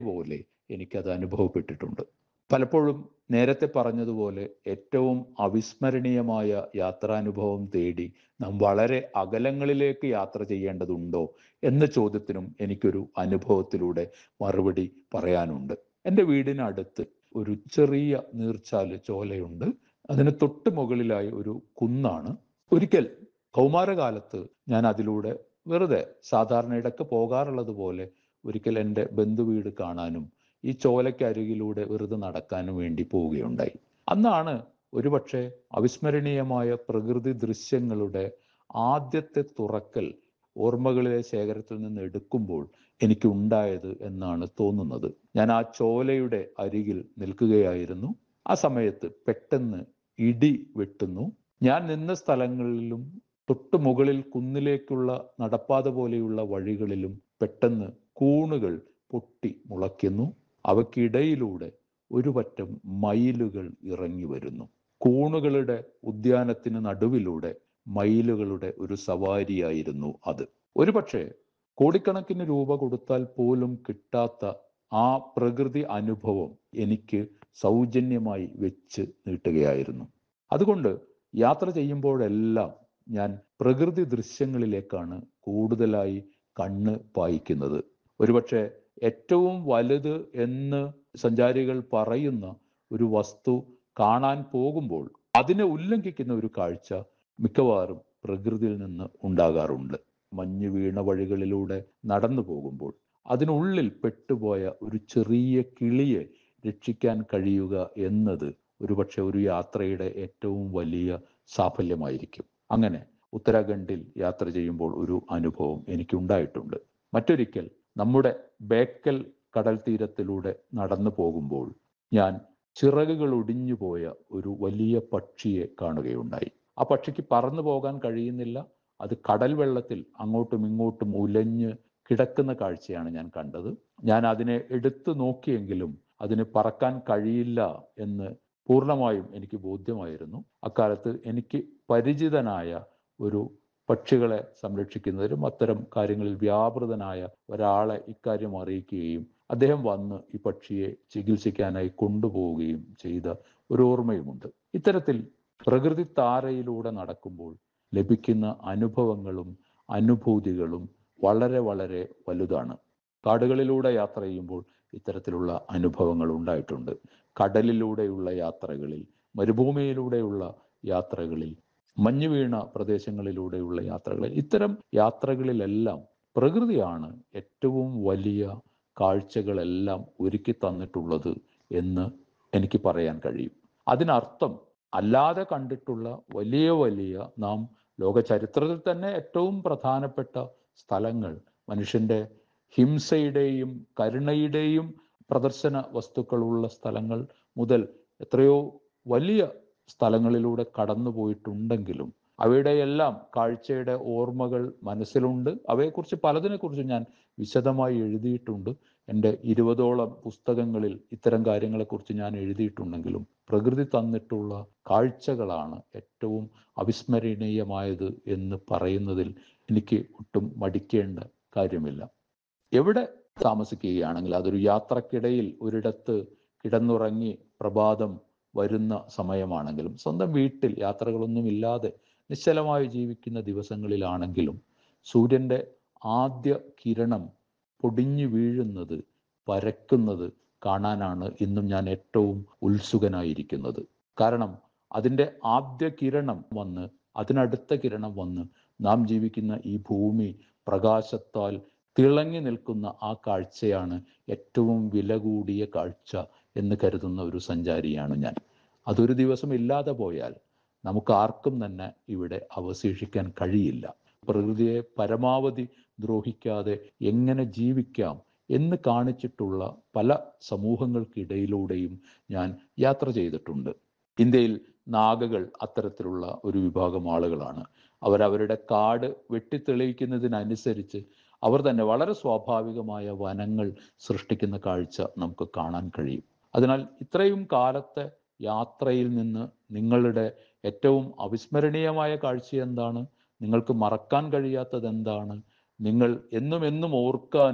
പോലെ എനിക്കത് അനുഭവപ്പെട്ടിട്ടുണ്ട് പലപ്പോഴും നേരത്തെ പറഞ്ഞതുപോലെ ഏറ്റവും അവിസ്മരണീയമായ യാത്രാനുഭവം തേടി നാം വളരെ അകലങ്ങളിലേക്ക് യാത്ര ചെയ്യേണ്ടതുണ്ടോ എന്ന ചോദ്യത്തിനും എനിക്കൊരു അനുഭവത്തിലൂടെ മറുപടി പറയാനുണ്ട് എൻ്റെ വീടിനടുത്ത് ഒരു ചെറിയ നീർച്ചാല് ചോലയുണ്ട് അതിന് തൊട്ട് മുകളിലായി ഒരു കുന്നാണ് ഒരിക്കൽ കൗമാരകാലത്ത് ഞാൻ അതിലൂടെ വെറുതെ സാധാരണ ഇടയ്ക്ക് പോകാറുള്ളത് പോലെ ഒരിക്കൽ എൻ്റെ ബന്ധുവീട് കാണാനും ഈ ചോലയ്ക്കരികിലൂടെ വെറുതെ നടക്കാനും വേണ്ടി പോവുകയുണ്ടായി അന്നാണ് ഒരുപക്ഷെ അവിസ്മരണീയമായ പ്രകൃതി ദൃശ്യങ്ങളുടെ ആദ്യത്തെ തുറക്കൽ ഓർമ്മകളിലെ ശേഖരത്തിൽ നിന്ന് എടുക്കുമ്പോൾ എനിക്ക് ഉണ്ടായത് എന്നാണ് തോന്നുന്നത് ഞാൻ ആ ചോലയുടെ അരികിൽ നിൽക്കുകയായിരുന്നു ആ സമയത്ത് പെട്ടെന്ന് ഇടി വെട്ടുന്നു ഞാൻ നിന്ന സ്ഥലങ്ങളിലും തൊട്ടു മുകളിൽ കുന്നിലേക്കുള്ള നടപ്പാത പോലെയുള്ള വഴികളിലും പെട്ടെന്ന് കൂണുകൾ പൊട്ടി മുളയ്ക്കുന്നു അവയ്ക്കിടയിലൂടെ ഒരു പറ്റം മയിലുകൾ ഇറങ്ങി വരുന്നു കൂണുകളുടെ ഉദ്യാനത്തിന് നടുവിലൂടെ മയിലുകളുടെ ഒരു സവാരിയായിരുന്നു അത് ഒരുപക്ഷെ കോടിക്കണക്കിന് രൂപ കൊടുത്താൽ പോലും കിട്ടാത്ത ആ പ്രകൃതി അനുഭവം എനിക്ക് സൗജന്യമായി വെച്ച് നീട്ടുകയായിരുന്നു അതുകൊണ്ട് യാത്ര ചെയ്യുമ്പോഴെല്ലാം ഞാൻ പ്രകൃതി ദൃശ്യങ്ങളിലേക്കാണ് കൂടുതലായി കണ്ണ് പായിക്കുന്നത് ഒരുപക്ഷെ ഏറ്റവും വലുത് എന്ന് സഞ്ചാരികൾ പറയുന്ന ഒരു വസ്തു കാണാൻ പോകുമ്പോൾ അതിനെ ഉല്ലംഘിക്കുന്ന ഒരു കാഴ്ച മിക്കവാറും പ്രകൃതിയിൽ നിന്ന് ഉണ്ടാകാറുണ്ട് മഞ്ഞ് വീണ വഴികളിലൂടെ നടന്നു പോകുമ്പോൾ അതിനുള്ളിൽ പെട്ടുപോയ ഒരു ചെറിയ കിളിയെ രക്ഷിക്കാൻ കഴിയുക എന്നത് ഒരുപക്ഷെ ഒരു യാത്രയുടെ ഏറ്റവും വലിയ സാഫല്യമായിരിക്കും അങ്ങനെ ഉത്തരാഖണ്ഡിൽ യാത്ര ചെയ്യുമ്പോൾ ഒരു അനുഭവം എനിക്കുണ്ടായിട്ടുണ്ട് മറ്റൊരിക്കൽ നമ്മുടെ ബേക്കൽ കടൽ തീരത്തിലൂടെ നടന്നു പോകുമ്പോൾ ഞാൻ ചിറകുകൾ ഒടിഞ്ഞു പോയ ഒരു വലിയ പക്ഷിയെ കാണുകയുണ്ടായി ആ പക്ഷിക്ക് പറന്നു പോകാൻ കഴിയുന്നില്ല അത് കടൽ വെള്ളത്തിൽ അങ്ങോട്ടും ഇങ്ങോട്ടും ഉലഞ്ഞ് കിടക്കുന്ന കാഴ്ചയാണ് ഞാൻ കണ്ടത് ഞാൻ അതിനെ എടുത്തു നോക്കിയെങ്കിലും അതിന് പറക്കാൻ കഴിയില്ല എന്ന് പൂർണ്ണമായും എനിക്ക് ബോധ്യമായിരുന്നു അക്കാലത്ത് എനിക്ക് പരിചിതനായ ഒരു പക്ഷികളെ സംരക്ഷിക്കുന്നതിലും അത്തരം കാര്യങ്ങളിൽ വ്യാപൃതനായ ഒരാളെ ഇക്കാര്യം അറിയിക്കുകയും അദ്ദേഹം വന്ന് ഈ പക്ഷിയെ ചികിത്സിക്കാനായി കൊണ്ടുപോവുകയും ചെയ്ത ഒരു ഓർമ്മയുമുണ്ട് ഇത്തരത്തിൽ പ്രകൃതി താരയിലൂടെ നടക്കുമ്പോൾ ലഭിക്കുന്ന അനുഭവങ്ങളും അനുഭൂതികളും വളരെ വളരെ വലുതാണ് കാടുകളിലൂടെ യാത്ര ചെയ്യുമ്പോൾ ഇത്തരത്തിലുള്ള അനുഭവങ്ങൾ ഉണ്ടായിട്ടുണ്ട് കടലിലൂടെയുള്ള യാത്രകളിൽ മരുഭൂമിയിലൂടെയുള്ള യാത്രകളിൽ മഞ്ഞു വീണ പ്രദേശങ്ങളിലൂടെയുള്ള യാത്രകളിൽ ഇത്തരം യാത്രകളിലെല്ലാം പ്രകൃതിയാണ് ഏറ്റവും വലിയ കാഴ്ചകളെല്ലാം ഒരുക്കി തന്നിട്ടുള്ളത് എന്ന് എനിക്ക് പറയാൻ കഴിയും അതിനർത്ഥം അല്ലാതെ കണ്ടിട്ടുള്ള വലിയ വലിയ നാം ലോക ചരിത്രത്തിൽ തന്നെ ഏറ്റവും പ്രധാനപ്പെട്ട സ്ഥലങ്ങൾ മനുഷ്യന്റെ ഹിംസയുടെയും കരുണയുടെയും പ്രദർശന വസ്തുക്കളുള്ള സ്ഥലങ്ങൾ മുതൽ എത്രയോ വലിയ സ്ഥലങ്ങളിലൂടെ കടന്നു പോയിട്ടുണ്ടെങ്കിലും അവയുടെയെല്ലാം കാഴ്ചയുടെ ഓർമ്മകൾ മനസ്സിലുണ്ട് അവയെക്കുറിച്ച് പലതിനെക്കുറിച്ച് ഞാൻ വിശദമായി എഴുതിയിട്ടുണ്ട് എൻ്റെ ഇരുപതോളം പുസ്തകങ്ങളിൽ ഇത്തരം കാര്യങ്ങളെക്കുറിച്ച് ഞാൻ എഴുതിയിട്ടുണ്ടെങ്കിലും പ്രകൃതി തന്നിട്ടുള്ള കാഴ്ചകളാണ് ഏറ്റവും അവിസ്മരണീയമായത് എന്ന് പറയുന്നതിൽ എനിക്ക് ഒട്ടും മടിക്കേണ്ട കാര്യമില്ല എവിടെ താമസിക്കുകയാണെങ്കിൽ അതൊരു യാത്രക്കിടയിൽ ഒരിടത്ത് കിടന്നുറങ്ങി പ്രഭാതം വരുന്ന സമയമാണെങ്കിലും സ്വന്തം വീട്ടിൽ യാത്രകളൊന്നുമില്ലാതെ നിശ്ചലമായി ജീവിക്കുന്ന ദിവസങ്ങളിലാണെങ്കിലും സൂര്യൻ്റെ ആദ്യ കിരണം പൊടിഞ്ഞു വീഴുന്നത് പരക്കുന്നത് കാണാനാണ് ഇന്നും ഞാൻ ഏറ്റവും ഉത്സുകനായിരിക്കുന്നത് കാരണം അതിൻ്റെ ആദ്യ കിരണം വന്ന് അതിനടുത്ത കിരണം വന്ന് നാം ജീവിക്കുന്ന ഈ ഭൂമി പ്രകാശത്താൽ തിളങ്ങി നിൽക്കുന്ന ആ കാഴ്ചയാണ് ഏറ്റവും വില കൂടിയ കാഴ്ച എന്ന് കരുതുന്ന ഒരു സഞ്ചാരിയാണ് ഞാൻ അതൊരു ദിവസം ഇല്ലാതെ പോയാൽ നമുക്ക് ആർക്കും തന്നെ ഇവിടെ അവശേഷിക്കാൻ കഴിയില്ല പ്രകൃതിയെ പരമാവധി ദ്രോഹിക്കാതെ എങ്ങനെ ജീവിക്കാം എന്ന് കാണിച്ചിട്ടുള്ള പല സമൂഹങ്ങൾക്കിടയിലൂടെയും ഞാൻ യാത്ര ചെയ്തിട്ടുണ്ട് ഇന്ത്യയിൽ നാഗകൾ അത്തരത്തിലുള്ള ഒരു വിഭാഗം ആളുകളാണ് അവരവരുടെ കാട് വെട്ടിത്തെളിയിക്കുന്നതിനനുസരിച്ച് അവർ തന്നെ വളരെ സ്വാഭാവികമായ വനങ്ങൾ സൃഷ്ടിക്കുന്ന കാഴ്ച നമുക്ക് കാണാൻ കഴിയും അതിനാൽ ഇത്രയും കാലത്തെ യാത്രയിൽ നിന്ന് നിങ്ങളുടെ ഏറ്റവും അവിസ്മരണീയമായ കാഴ്ച എന്താണ് നിങ്ങൾക്ക് മറക്കാൻ കഴിയാത്തത് എന്താണ് നിങ്ങൾ എന്നും എന്നും ഓർക്കാനും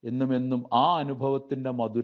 എന്നും എന്നും ആ അനുഭവത്തിന്റെ മധുരം